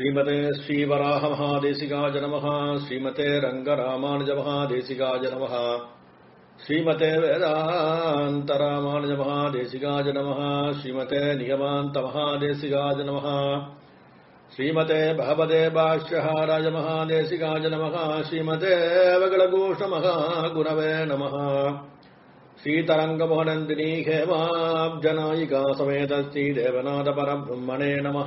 श्रीमते श्रीवराहमहादेशिकाय नमः श्रीमते रङ्गरामानुजमहादेशिकाय नमः श्रीमते वेदान्तरामानुजमहादेशिकाय नमः श्रीमते निगमान्तमहादेशिकाय नमः श्रीमते भगवते भाष्यहाराय महादेशिकाय नमः श्रीमते वगलघोषमहागुरवे नमः श्रीतरङ्गमोहनन्दिनी हेमाब्जनायिका समेत श्रीदेवनाथपरब्रह्मणे नमः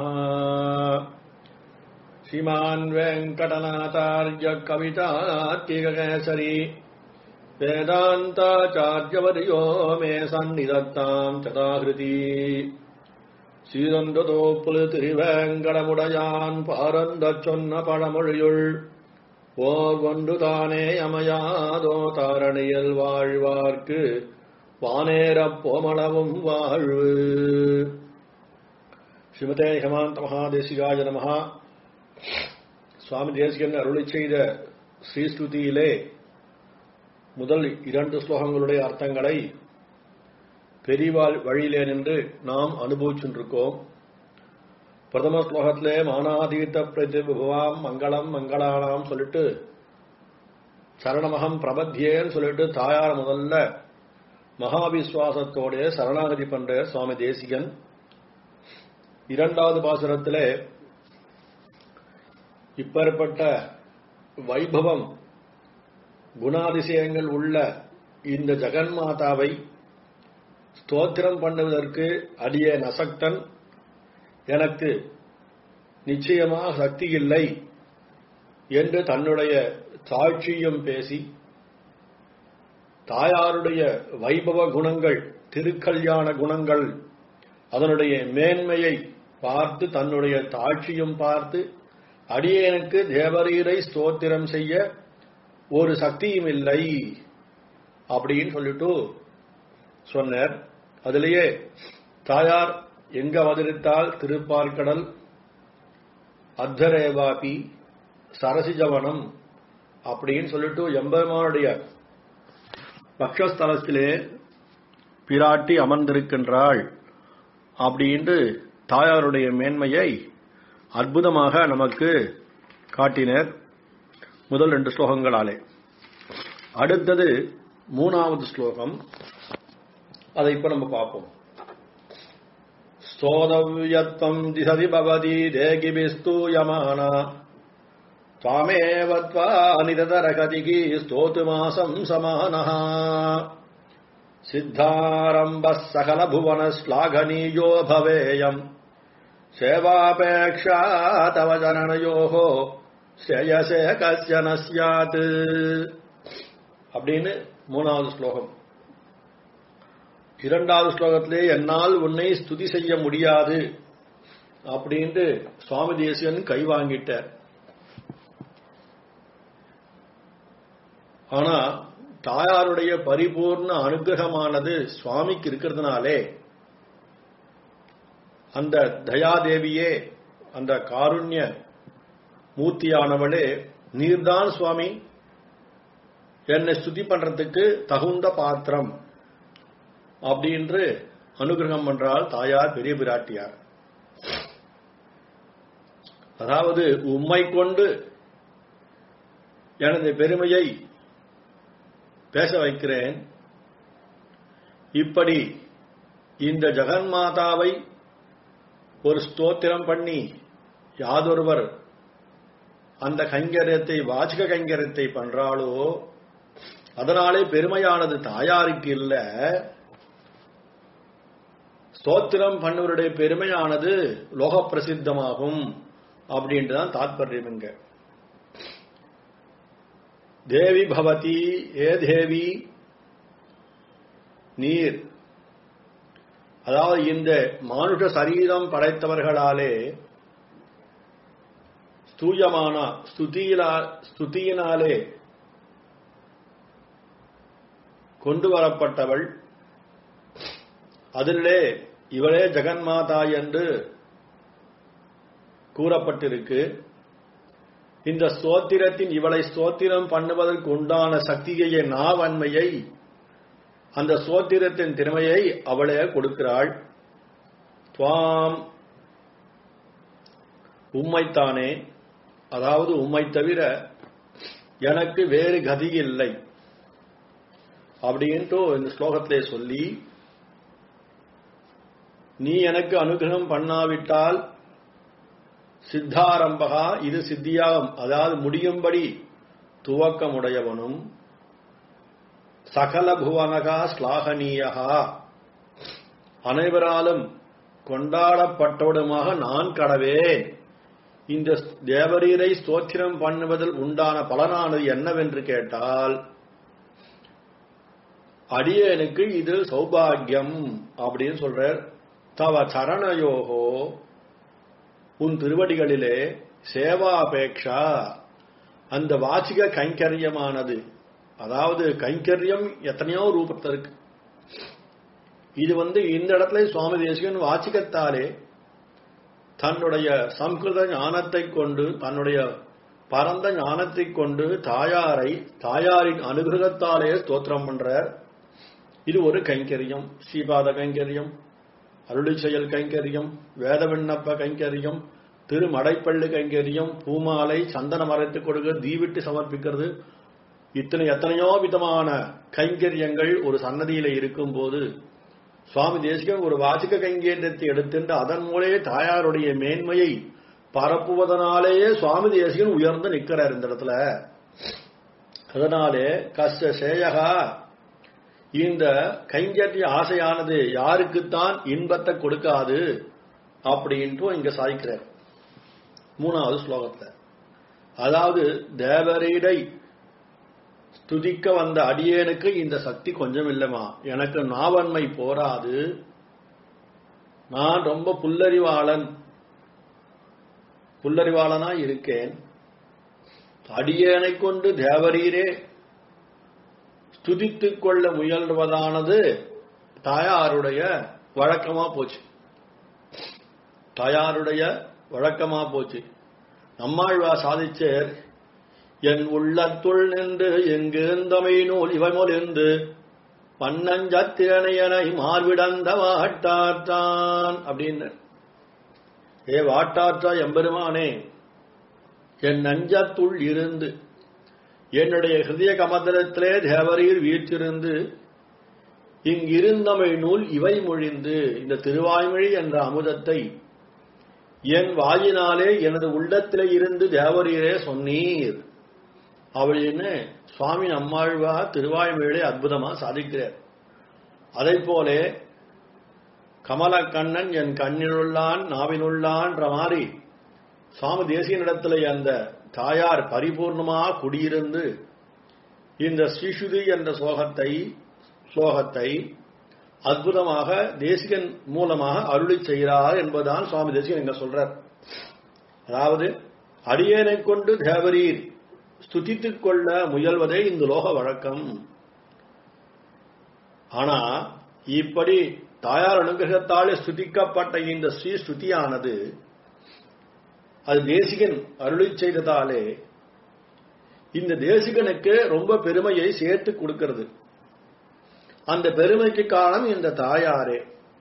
श्रीमान् वेङ्कटनाथार्य कवितात्तिककेसरी वेदान्ताचार्यवर्यो मे सन्निधत्ताम् चताहृति சீரந்ததோப்புல திருவேங்கடமுடையான் பாரந்தச் சொன்ன பழமொழியுள் ஓர் ஒன்று தானே அமையாதோ தாரணியில் வாழ்வார்க்கு வானேரப் போமளவும் வாழ்வு ஸ்ரீமதே ஹேமாந்த மகாதேசிகாய நமஹா சுவாமி தேசிகன் அருளி செய்த ஸ்ரீஸ்துதியிலே முதல் இரண்டு ஸ்லோகங்களுடைய அர்த்தங்களை பெரிவாள் வழியிலே நின்று நாம் அனுபவிச்சுருக்கோம் பிரதம ஸ்லோகத்திலே மானாதீர்த்த பிரதிபுவாம் மங்களம் மங்களானாம் சொல்லிட்டு சரணமகம் பிரபத்தியேன்னு சொல்லிட்டு தாயார் முதல்ல மகாவிஸ்வாசத்தோட சரணாகதி பண்ற சுவாமி தேசிகன் இரண்டாவது பாசுரத்திலே இப்பேற்பட்ட வைபவம் குணாதிசயங்கள் உள்ள இந்த ஜெகன்மாதாவை ஸ்தோத்திரம் பண்ணுவதற்கு அடிய நசக்தன் எனக்கு நிச்சயமாக சக்தி இல்லை என்று தன்னுடைய தாழ்ச்சியும் பேசி தாயாருடைய வைபவ குணங்கள் திருக்கல்யாண குணங்கள் அதனுடைய மேன்மையை பார்த்து தன்னுடைய தாழ்ச்சியும் பார்த்து அடியேனுக்கு தேவரீரை ஸ்தோத்திரம் செய்ய ஒரு சக்தியும் இல்லை அப்படின்னு சொல்லிட்டு சொன்னார் அதிலேயே தாயார் எங்க அவதரித்தால் திருப்பார்கடல் அத்தரேவாபி சரசிஜவனம் அப்படின்னு சொல்லிட்டு எம்பெருமானுடைய பக்ஷஸ்தலத்திலே பிராட்டி அமர்ந்திருக்கின்றாள் அப்படின்ட்டு தாயாருடைய மேன்மையை அற்புதமாக நமக்கு காட்டினர் முதல் ரெண்டு ஸ்லோகங்களாலே அடுத்தது மூணாவது ஸ்லோகம் அதை இப்ப நம்ம பார்ப்போம் ஸ்தோதவ்யத்வம் திசதி பவதி தேகிபிஸ்தூயமானா त्वामेव त्वा निरतरगतिः स्तोतुमासम् समानः सिद्धारम्भः सकलभुवनश्लाघनीयो भवेयम् सेवापेक्षा तव जननयोः श्रेयसे कस्य न स्यात् அப்படின்னு மூணாவது ஸ்லோகம் இரண்டாவது ஸ்லோகத்திலே என்னால் உன்னை ஸ்துதி செய்ய முடியாது அப்படின்ட்டு சுவாமி தேசியன் கை வாங்கிட்டார் ஆனா தாயாருடைய பரிபூர்ண அனுகிரகமானது சுவாமிக்கு இருக்கிறதுனாலே அந்த தயாதேவியே அந்த காருண்ய மூர்த்தியானவளே நீர்தான் சுவாமி என்னை ஸ்துதி பண்றதுக்கு தகுந்த பாத்திரம் அப்படின்று அனுகிரகம் பண்றால் தாயார் பெரிய பிராட்டியார் அதாவது உம்மை கொண்டு எனது பெருமையை பேச வைக்கிறேன் இப்படி இந்த ஜெகன்மாதாவை ஒரு ஸ்தோத்திரம் பண்ணி யாதொருவர் அந்த கைங்கரியத்தை வாச்சிக கைங்கரியத்தை பண்றாளோ அதனாலே பெருமையானது தாயாருக்கு இல்ல ஸ்தோத்திரம் பண்ணுவருடைய பெருமையானது லோக பிரசித்தமாகும் அப்படின்ட்டுதான் தாத்பரியம் இங்க தேவி பவதி ஏ தேவி நீர் அதாவது இந்த மானுஷ சரீரம் படைத்தவர்களாலே ஸ்தூயமான ஸ்துதியினாலே கொண்டு வரப்பட்டவள் அதிலே இவளே ஜெகன்மாதா என்று கூறப்பட்டிருக்கு இந்த ஸ்தோத்திரத்தின் இவளை ஸ்தோத்திரம் பண்ணுவதற்கு உண்டான சக்தியை நாவன்மையை அந்த ஸ்தோத்திரத்தின் திறமையை அவளே கொடுக்கிறாள் துவாம் உம்மைத்தானே அதாவது உம்மை தவிர எனக்கு வேறு கதி இல்லை அப்படின்ட்டு இந்த ஸ்லோகத்திலே சொல்லி நீ எனக்கு அனுகிரகம் பண்ணாவிட்டால் சித்தாரம்பகா இது சித்தியாகும் அதாவது முடியும்படி துவக்கமுடையவனும் சகல புவனகா ஸ்லாகனீயகா அனைவராலும் கொண்டாடப்பட்டவடுமாக நான் கடவேன் இந்த தேவரீரை ஸ்தோத்திரம் பண்ணுவதில் உண்டான பலனானது என்னவென்று கேட்டால் அடியனுக்கு இது சௌபாகியம் அப்படின்னு சொல்றார் தவ சரணயோகோ உன் திருவடிகளிலே சேவாபேக்ஷா அந்த வாச்சிக கைங்கரியமானது அதாவது கைங்கரியம் எத்தனையோ ரூபத்தில் இருக்கு இது வந்து இந்த இடத்துல சுவாமி தேசிகன் வாச்சிகத்தாலே தன்னுடைய சம்ஸ்கிருத ஞானத்தை கொண்டு தன்னுடைய பரந்த ஞானத்தை கொண்டு தாயாரை தாயாரின் அனுகிரகத்தாலே ஸ்தோத்திரம் பண்றார் இது ஒரு கைங்கரியம் ஸ்ரீபாத கைங்கரியம் அருளி செயல் கைங்கரியம் வேத விண்ணப்ப கைங்கரியம் திருமடைப்பள்ளி கைங்கரியம் பூமாலை சந்தன மறைத்து கொடுக்க தீவிட்டு சமர்ப்பிக்கிறது இத்தனை எத்தனையோ விதமான கைங்கரியங்கள் ஒரு சன்னதியில இருக்கும் போது சுவாமி தேசிகன் ஒரு வாசிக்க கைங்கரியத்தை எடுத்துட்டு அதன் மூலையே தாயாருடைய மேன்மையை பரப்புவதனாலேயே சுவாமி தேசிகன் உயர்ந்து நிற்கிறார் இந்த இடத்துல அதனாலே கஷ்ட சேயகா இந்த கைங்கரிய ஆசையானது யாருக்குத்தான் இன்பத்தை கொடுக்காது அப்படின்ட்டு இங்க சாய்க்கிறார் மூணாவது ஸ்லோகத்துல அதாவது தேவரீடை துதிக்க வந்த அடியேனுக்கு இந்த சக்தி கொஞ்சம் இல்லைமா எனக்கு நாவன்மை போராது நான் ரொம்ப புல்லறிவாளன் புல்லறிவாளனா இருக்கேன் அடியேனை கொண்டு தேவரீரே துதித்துக் கொள்ள முயல்வதானது தாயாருடைய வழக்கமா போச்சு தாயாருடைய வழக்கமா போச்சு நம்மாழ்வா சாதிச்சேர் என் உள்ளத்துள் நின்று எங்கு இருந்தமை நூல் இவமொல் இருந்து பன்னஞ்சத்திரணையனை மார்விடந்த வாட்டாற்றான் அப்படின்னு ஏ வாட்டாற்றா எம்பெருமானே என் நஞ்சத்துள் இருந்து என்னுடைய ஹிருதய கமதலத்திலே தேவரீர் வீற்றிருந்து இங்கிருந்தமை நூல் இவை மொழிந்து இந்த திருவாய்மொழி என்ற அமுதத்தை என் வாயினாலே எனது உள்ளத்திலே இருந்து தேவரீரே சொன்னீர் அப்படின்னு சுவாமி நம்மாழ்வா திருவாய்மொழியை அற்புதமா சாதிக்கிறார் அதை போலே கமலக்கண்ணன் என் கண்ணினுள்ளான் நாவினுள்ளான்ற மாதிரி சுவாமி தேசியனிடத்துல அந்த தாயார் பரிபூர்ணமா குடியிருந்து இந்த ஸ்ரீசுதி என்ற ஸ்லோகத்தை ஸ்லோகத்தை அற்புதமாக தேசிகன் மூலமாக அருளி செய்கிறார் என்பதுதான் சுவாமி தேசிகன் இங்க சொல்றார் அதாவது அடியேனை கொண்டு தேவரீர் ஸ்துதித்துக் கொள்ள முயல்வதே இந்த லோக வழக்கம் ஆனா இப்படி தாயார் அனுகிரகத்தாலே ஸ்துதிக்கப்பட்ட இந்த ஸ்ரீ ஸ்துதியானது அது தேசிகன் அருளி செய்ததாலே இந்த தேசிகனுக்கு ரொம்ப பெருமையை சேர்த்து கொடுக்கிறது அந்த பெருமைக்கு காரணம் இந்த தாயாரே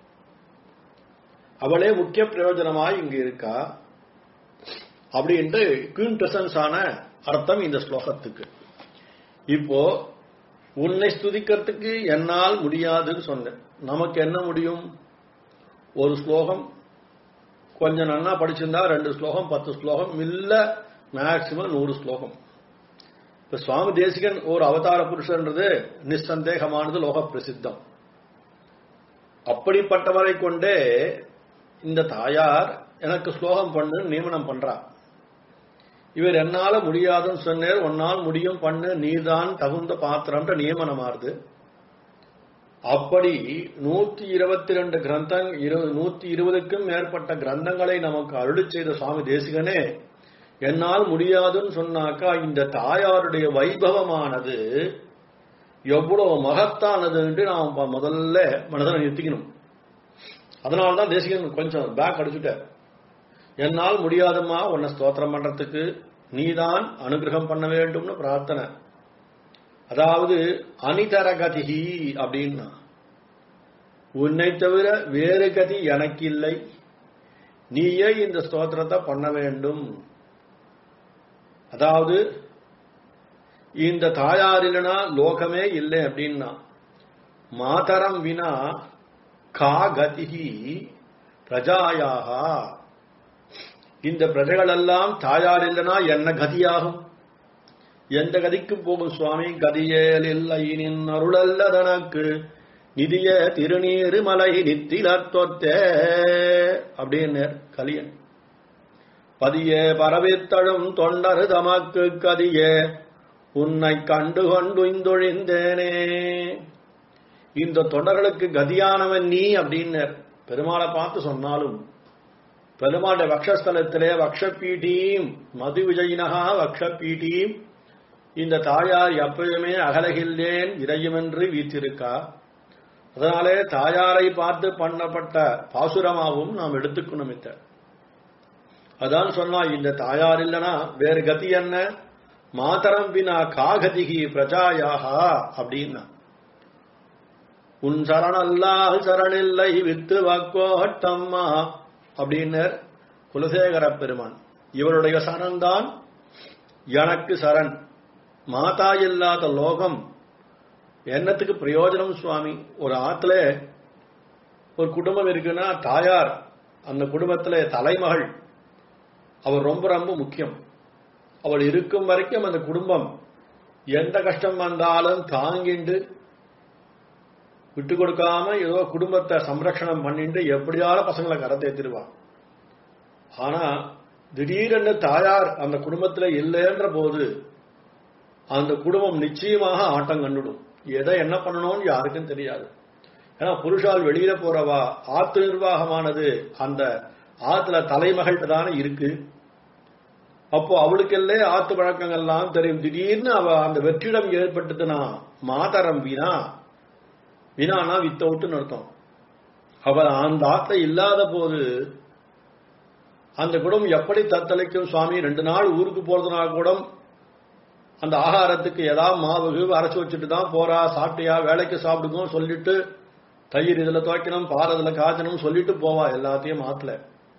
அவளே முக்கிய பிரயோஜனமாய் இங்கு இருக்கா அப்படின்ட்டு குயின்டசன்ஸ் ஆன அர்த்தம் இந்த ஸ்லோகத்துக்கு இப்போ உன்னை ஸ்துதிக்கிறதுக்கு என்னால் முடியாதுன்னு சொன்னேன் நமக்கு என்ன முடியும் ஒரு ஸ்லோகம் கொஞ்சம் நன்னா படிச்சிருந்தா ரெண்டு ஸ்லோகம் பத்து ஸ்லோகம் இல்ல மேக்சிமம் நூறு ஸ்லோகம் இப்ப சுவாமி தேசிகன் ஒரு அவதார புருஷன்றது நிசந்தேகமானது லோக பிரசித்தம் அப்படிப்பட்டவரை கொண்டே இந்த தாயார் எனக்கு ஸ்லோகம் பண்ணு நியமனம் பண்றா இவர் என்னால முடியாதுன்னு சொன்னார் உன்னால் முடியும் பண்ணு நீதான் தகுந்த பாத்திரம்ன்ற நியமனமாறுது அப்படி நூத்தி இருபத்தி ரெண்டு கிரந்தங் நூத்தி இருபதுக்கும் மேற்பட்ட கிரந்தங்களை நமக்கு அருளி செய்த சுவாமி தேசிகனே என்னால் முடியாதுன்னு சொன்னாக்கா இந்த தாயாருடைய வைபவமானது எவ்வளவு மகத்தானது என்று நாம் முதல்ல மனதில் நிறுத்திக்கணும் அதனால்தான் தேசிகன் கொஞ்சம் பேக் அடிச்சுட்டார் என்னால் முடியாதம்மா உன்னை ஸ்தோத்திரம் பண்றதுக்கு நீதான் அனுகிரகம் பண்ண வேண்டும்னு பிரார்த்தனை அதாவது அனிதர கதிகி அப்படின்னா உன்னை தவிர வேறு கதி எனக்கு இல்லை நீயே இந்த ஸ்தோத்திரத்தை பண்ண வேண்டும் அதாவது இந்த தாயார் இல்லைனா லோகமே இல்லை அப்படின்னா மாதரம் வினா கா கதிகி பிரஜாயாக இந்த பிரஜைகளெல்லாம் தாயார் இல்லைனா என்ன கதியாகும் எந்த கதிக்கு போகும் சுவாமி கதியேல் இல்லை நின் அருளல்ல தனக்கு நிதிய திருநீரு மலை நித்திலத்தொத்தே அப்படின்னு கலியன் பதியே பரவித்தழும் தொண்டரு தமக்கு கதியே உன்னை கண்டு கொண்டு இந்தொழிந்தேனே இந்த தொண்டர்களுக்கு கதியானவன் நீ அப்படின்னு பெருமாளை பார்த்து சொன்னாலும் பெருமாளுடைய வக்ஷஸ்தலத்திலே வக்ஷப்பீட்டீம் மது விஜயினகா வக்ஷப்பீட்டீம் இந்த தாயார் எப்பயுமே அகலகில்லேன் இறையுமென்று வீத்திருக்கா அதனாலே தாயாரை பார்த்து பண்ணப்பட்ட பாசுரமாகவும் நாம் எடுத்துக்கணும் இத்த அதான் சொன்னா இந்த தாயார் இல்லனா வேறு கதி என்ன மாதரம் பினா காகதிகி பிரஜாயாக அப்படின்னா உன் சரணல்லால் சரணில்லை வித்து வக்கோட்டம்மா அப்படின்னு குலசேகர பெருமான் இவருடைய சரண் எனக்கு சரண் மாதா இல்லாத லோகம் என்னத்துக்கு பிரயோஜனம் சுவாமி ஒரு ஆத்துல ஒரு குடும்பம் இருக்குன்னா தாயார் அந்த குடும்பத்துல தலைமகள் அவர் ரொம்ப ரொம்ப முக்கியம் அவள் இருக்கும் வரைக்கும் அந்த குடும்பம் எந்த கஷ்டம் வந்தாலும் தாங்கிண்டு விட்டு கொடுக்காம ஏதோ குடும்பத்தை சம்ரக்ஷணம் பண்ணிட்டு எப்படியாவது பசங்களை கரை தேத்திருவா ஆனா திடீரென்று தாயார் அந்த குடும்பத்துல இல்லைன்ற போது அந்த குடும்பம் நிச்சயமாக ஆட்டம் கண்டுடும் எதை என்ன பண்ணணும்னு யாருக்கும் தெரியாது ஏன்னா புருஷால் வெளியில போறவா ஆத்து நிர்வாகமானது அந்த ஆத்துல தலைமகள் தானே இருக்கு அப்போ அவளுக்கெல்லே ஆத்து வழக்கங்கள்லாம் தெரியும் திடீர்னு அவ அந்த வெற்றிடம் ஏற்பட்டதுன்னா மாதரம் வீணா வினானா வித்த விட்டுன்னு அர்த்தம் அவள் அந்த ஆத்துல இல்லாத போது அந்த குடும்பம் எப்படி தத்தளிக்கும் சுவாமி ரெண்டு நாள் ஊருக்கு போறதுனா கூட அந்த ஆகாரத்துக்கு ஏதாவது மாவு அரைச்சு வச்சுட்டு தான் போறா சாப்பிட்டியா வேலைக்கு சாப்பிடுங்க சொல்லிட்டு தயிர் இதுல துவைக்கணும் பால் இதுல காய்ச்சணும் சொல்லிட்டு போவா எல்லாத்தையும் ஆத்துல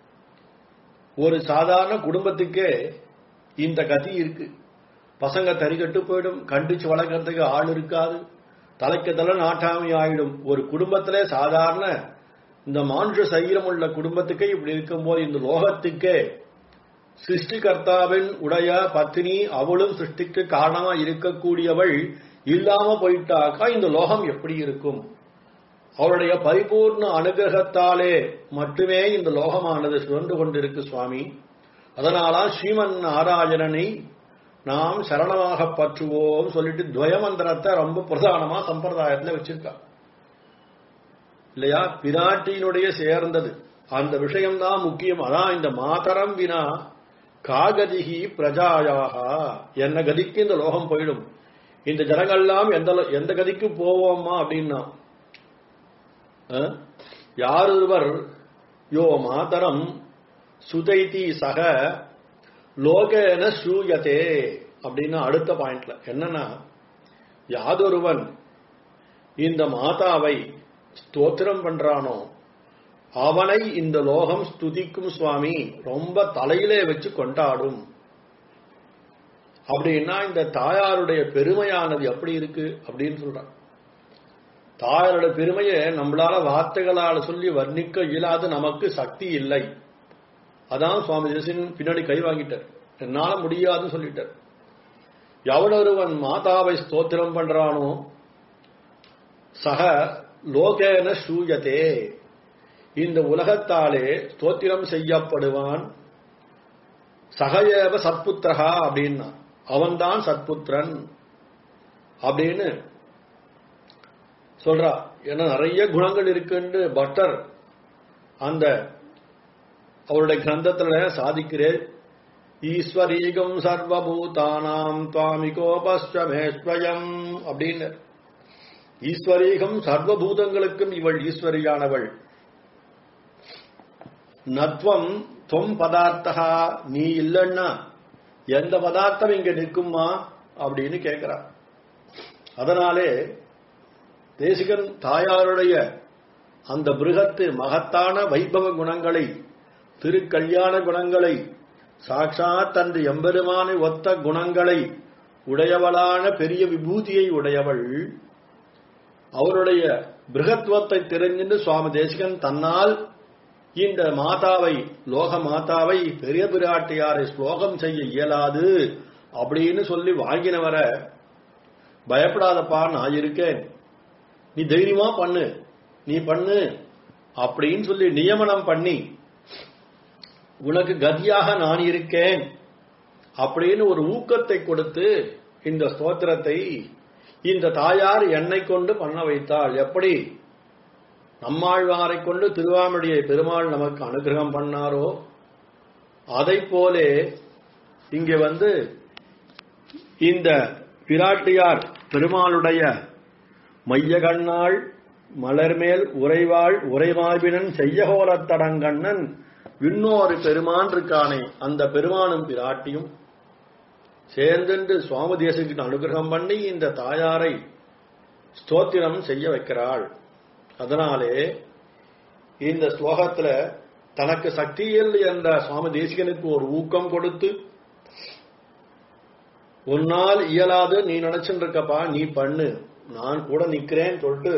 ஒரு சாதாரண குடும்பத்துக்கே இந்த கதி இருக்கு பசங்க தறிகட்டு போயிடும் கண்டிச்சு வளர்க்கறதுக்கு ஆள் இருக்காது தலைக்கு தலை நாட்டாமை ஆயிடும் ஒரு குடும்பத்திலே சாதாரண இந்த மானுஷ சரீரம் உள்ள குடும்பத்துக்கே இப்படி இருக்கும்போது இந்த லோகத்துக்கே சிருஷ்டிகர்த்தாவின் உடைய பத்தினி அவளும் சிருஷ்டிக்கு காரணமா இருக்கக்கூடியவள் இல்லாம போயிட்டாக்கா இந்த லோகம் எப்படி இருக்கும் அவருடைய பரிபூர்ண அனுகிரகத்தாலே மட்டுமே இந்த லோகமானது சுழன்று கொண்டிருக்கு சுவாமி அதனால ஸ்ரீமன் நாராயணனை நாம் சரணமாக பற்றுவோம் சொல்லிட்டு துவயமந்திரத்தை ரொம்ப பிரதானமா சம்பிரதாயத்துல வச்சிருக்கா இல்லையா பிராட்டியினுடைய சேர்ந்தது அந்த விஷயம்தான் முக்கியம் அதான் இந்த மாதரம் வினா காகதிகி பிரஜாயாக என்ன கதிக்கு இந்த லோகம் போயிடும் இந்த ஜனங்கள்லாம் எந்த எந்த கதிக்கு போவோமா அப்படின்னா யார் ஒருவர் யோ மாதரம் சுதைதி சக லோகேன சூயதே அப்படின்னு அடுத்த பாயிண்ட்ல என்னன்னா யாதொருவன் இந்த மாதாவை ஸ்தோத்திரம் பண்றானோ அவனை இந்த லோகம் ஸ்துதிக்கும் சுவாமி ரொம்ப தலையிலே வச்சு கொண்டாடும் அப்படின்னா இந்த தாயாருடைய பெருமையானது எப்படி இருக்கு அப்படின்னு சொல்றான் தாயாரோட பெருமையை நம்மளால வார்த்தைகளால் சொல்லி வர்ணிக்க இயலாது நமக்கு சக்தி இல்லை அதான் சுவாமி தேசின் பின்னாடி கை வாங்கிட்டார் என்னால முடியாதுன்னு சொல்லிட்டார் எவனொருவன் மாதாவை ஸ்தோத்திரம் பண்றானோ சக லோகேன சூயதே இந்த உலகத்தாலே ஸ்தோத்திரம் செய்யப்படுவான் சகயேவ சத்புத்திரகா அப்படின்னா அவன்தான் சத்புத்திரன் அப்படின்னு சொல்றா ஏன்னா நிறைய குணங்கள் இருக்குன்னு பட்டர் அந்த அவருடைய கிரந்தத்துல சாதிக்கிறேன் ஈஸ்வரீகம் சர்வபூதானாம் துவாமிகோபஸ்வமேஸ்வயம் அப்படின்னு ஈஸ்வரீகம் சர்வபூதங்களுக்கும் இவள் ஈஸ்வரியானவள் நத்வம் தொம் பதார்த்தா நீ இல்லைன்னா எந்த பதார்த்தம் இங்க நிற்குமா அப்படின்னு கேட்கிறா அதனாலே தேசிகன் தாயாருடைய அந்த பிருகத்து மகத்தான வைபவ குணங்களை திருக்கல்யாண குணங்களை சாட்சாத் அந்த எம்பெருமானை ஒத்த குணங்களை உடையவளான பெரிய விபூதியை உடையவள் அவருடைய பிருகத்துவத்தை தெரிஞ்சின்று சுவாமி தேசிகன் தன்னால் இந்த மாதாவை லோக மாதாவை பெரிய பிராட்டியாரை ஸ்லோகம் செய்ய இயலாது அப்படின்னு சொல்லி வாங்கினவர பயப்படாதப்பா நான் இருக்கேன் நீ தைரியமா பண்ணு நீ பண்ணு அப்படின்னு சொல்லி நியமனம் பண்ணி உனக்கு கதியாக நான் இருக்கேன் அப்படின்னு ஒரு ஊக்கத்தை கொடுத்து இந்த ஸ்தோத்திரத்தை இந்த தாயார் என்னை கொண்டு பண்ண வைத்தாள் எப்படி நம்மாழ்வாரை கொண்டு திருவாமடியை பெருமாள் நமக்கு அனுகிரகம் பண்ணாரோ அதை போலே இங்கே வந்து இந்த பிராட்டியார் பெருமாளுடைய மையகண்ணாள் மலர்மேல் உறைவாள் உரைமார்பினன் செய்யகோலத்தடங்கண்ணன் விண்ணோரு பெருமான் இருக்கானே அந்த பெருமானும் பிராட்டியும் சேர்ந்து சுவாமி தேசத்துக்கு அனுகிரகம் பண்ணி இந்த தாயாரை ஸ்தோத்திரம் செய்ய வைக்கிறாள் அதனாலே இந்த ஸ்லோகத்துல தனக்கு சக்தியில் என்ற சுவாமி தேசிகனுக்கு ஒரு ஊக்கம் கொடுத்து உன்னால் இயலாது நீ நினைச்சுட்டு இருக்கப்பா நீ பண்ணு நான் கூட நிக்கிறேன் சொல்லிட்டு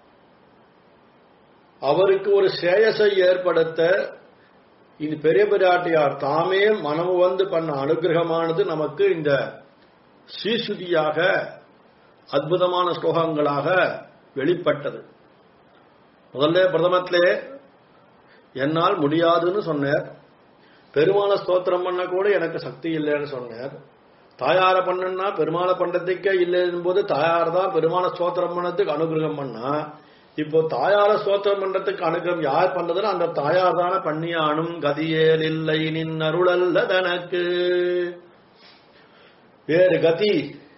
அவருக்கு ஒரு சேயசை ஏற்படுத்த இந்த பெரிய பிராட்டியார் தாமே மனமு வந்து பண்ண அனுகிரகமானது நமக்கு இந்த ஸ்ரீசுதியாக அற்புதமான ஸ்லோகங்களாக வெளிப்பட்டது முதல்ல பிரதமத்திலே என்னால் முடியாதுன்னு சொன்னார் பெருமாளை ஸ்தோத்திரம் பண்ண கூட எனக்கு சக்தி இல்லைன்னு சொன்னார் தாயார பண்ணுன்னா பெருமாளை பண்றதுக்கே இல்லைன்னு போது தாயார் தான் பெருமாளை ஸ்தோத்திரம் பண்ணதுக்கு அனுகிரகம் பண்ணா இப்போ தாயார ஸ்தோத்திரம் பண்றதுக்கு அனுகிரகம் யார் பண்றதுன்னா அந்த தாயார் தானே பண்ணியானும் கதியேல் இல்லை நின் அருளல்ல தனக்கு வேறு கதி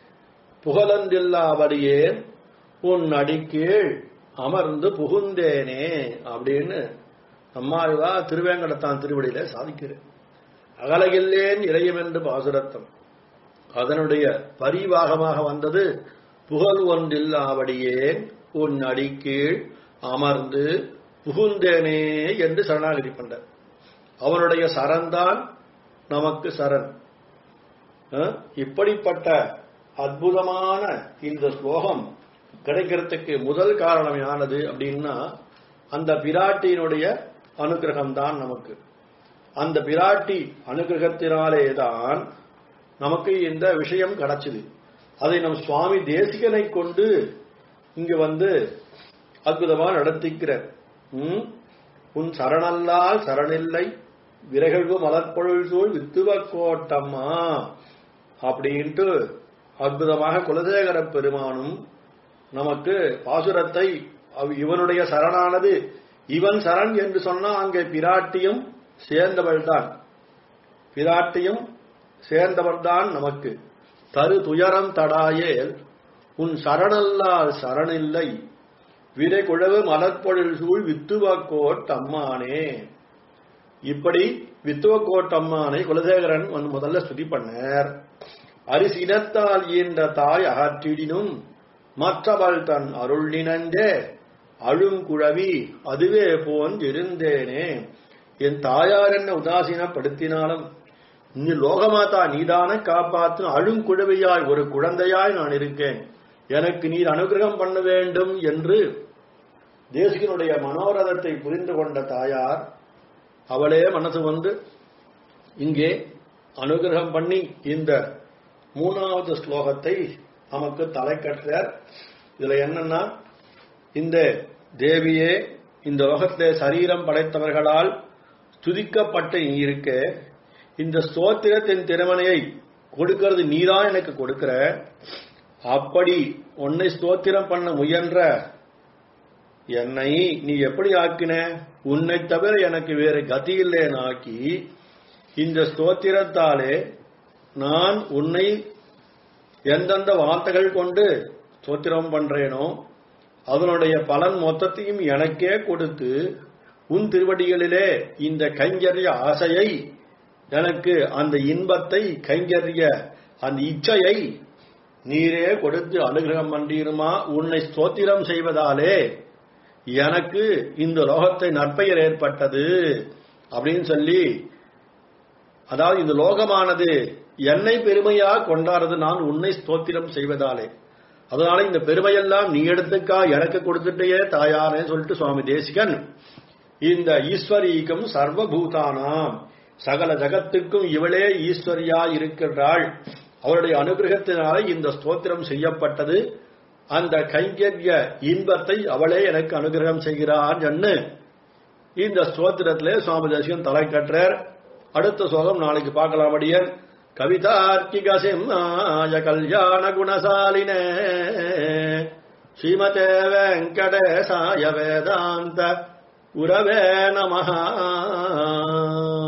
புகழந்தில்லாவடியே உன் அடிக்கீழ் அமர்ந்து புகுந்தேனே அப்படின்னு நம்மாழ்வா திருவேங்கடத்தான் திருவடியில சாதிக்கிறேன் அகலகில்லேன் இறையும் என்று பாசுரத்தம் அதனுடைய பரிவாகமாக வந்தது புகழ் ஒன்றில்லாவடியேன் உன் அடிக்கீழ் அமர்ந்து புகுந்தேனே என்று சரணாகதி பண்றார் அவனுடைய சரண்தான் நமக்கு சரண் அஹ், இப்படிப்பட்ட அற்புதமான இந்த ஸ்லோகம் கிடைக்கிறதுக்கு முதல் காரணம் யானது அப்படின்னா அந்த பிராட்டியினுடைய அனுகிரகம் தான் நமக்கு அந்த பிராட்டி அனுகிரகத்தினாலே தான் நமக்கு இந்த விஷயம் கிடைச்சது அதை நம் சுவாமி தேசிகனை கொண்டு இங்கு வந்து அற்புதமா நடத்திக்கிறார் ம்? உன் சரணல்லால் சரணில்லை விரகழ்வு மலர்பொருள் சூழ் வித்துவ கோட்டம்மா அப்படின்ட்டு அற்புதமாக குலசேகர பெருமானும் நமக்கு பாசுரத்தை அவ்- இவனுடைய சரணானது இவன் சரண் என்று சொன்னா அங்கே பிராட்டியும் சேர்ந்தவள்தான் பிராட்டியும் சேர்ந்தவர்தான் நமக்கு தரு துயரம் தடாயேல் உன் சரணல்லால் சரணில்லை விரை குழவு மலர்பொழில் சூழ் வித்துவக்கோட் அம்மானே இப்படி வித்துவக்கோட் அம்மானை குலசேகரன் வந்து முதல்ல ஸ்துதி பண்ணார் அரிசினத்தால் ஈன்ற தாய் அகற்றிடினும் மற்றவள் தன் அருள் நினந்தே அழுங்குழவி அதுவே போன் இருந்தேனே என் தாயார் என்ன உதாசீனப்படுத்தினாலும் நீ லோகமாதா நீதான காப்பாற்றும் அழுங்குழவியாய் ஒரு குழந்தையாய் நான் இருக்கேன் எனக்கு நீர் அனுகிரகம் பண்ண வேண்டும் என்று தேசிகனுடைய மனோரதத்தை புரிந்து கொண்ட தாயார் அவளே மனசு வந்து இங்கே அனுகிரகம் பண்ணி இந்த மூணாவது ஸ்லோகத்தை நமக்கு தலை கட்டுறார் இதுல என்னன்னா இந்த தேவியே இந்த லோகத்திலே சரீரம் படைத்தவர்களால் துதிக்கப்பட்டு நீ இருக்க இந்த ஸ்தோத்திரத்தின் திறமனையை கொடுக்கிறது நீதான் எனக்கு கொடுக்கிற அப்படி உன்னை ஸ்தோத்திரம் பண்ண முயன்ற என்னை நீ எப்படி ஆக்கின உன்னை தவிர எனக்கு வேறு கதி இல்லைன்னு ஆக்கி இந்த ஸ்தோத்திரத்தாலே நான் உன்னை எந்தெந்த வார்த்தைகள் கொண்டு ஸ்தோத்திரம் பண்றேனோ அதனுடைய பலன் மொத்தத்தையும் எனக்கே கொடுத்து உன் திருவடிகளிலே இந்த கைங்கரிய ஆசையை எனக்கு அந்த இன்பத்தை கைங்கரிய அந்த இச்சையை நீரே கொடுத்து அனுகிரகம் பண்றீருமா உன்னை ஸ்தோத்திரம் செய்வதாலே எனக்கு இந்த லோகத்தை நற்பெயர் ஏற்பட்டது அப்படின்னு சொல்லி அதாவது இந்த லோகமானது என்னை பெருமையா கொண்டாடுறது நான் உன்னை ஸ்தோத்திரம் செய்வதாலே அதனால இந்த பெருமையெல்லாம் நீ எடுத்துக்கா எனக்கு கொடுத்துட்டே தாயாரே சொல்லிட்டு சுவாமி தேசிகன் இந்த ஈஸ்வரீகம் சர்வபூதானாம் சகல ஜகத்துக்கும் இவளே ஈஸ்வரியா இருக்கின்றாள் அவருடைய அனுகிரகத்தினால இந்த ஸ்தோத்திரம் செய்யப்பட்டது அந்த கைங்கரிய இன்பத்தை அவளே எனக்கு அனுகிரகம் செய்கிறார் என்று இந்த ஸ்தோத்திரத்திலே சுவாமி தேசிகன் தலை கற்றார் அடுத்த சோகம் நாளைக்கு பார்க்கலாம் அடியன் கவிதார்க்கிக சிம்மாய கல்யாண குணசாலினே ஸ்ரீமதே வெங்கடேசாய வேதாந்த உரவே நமஹா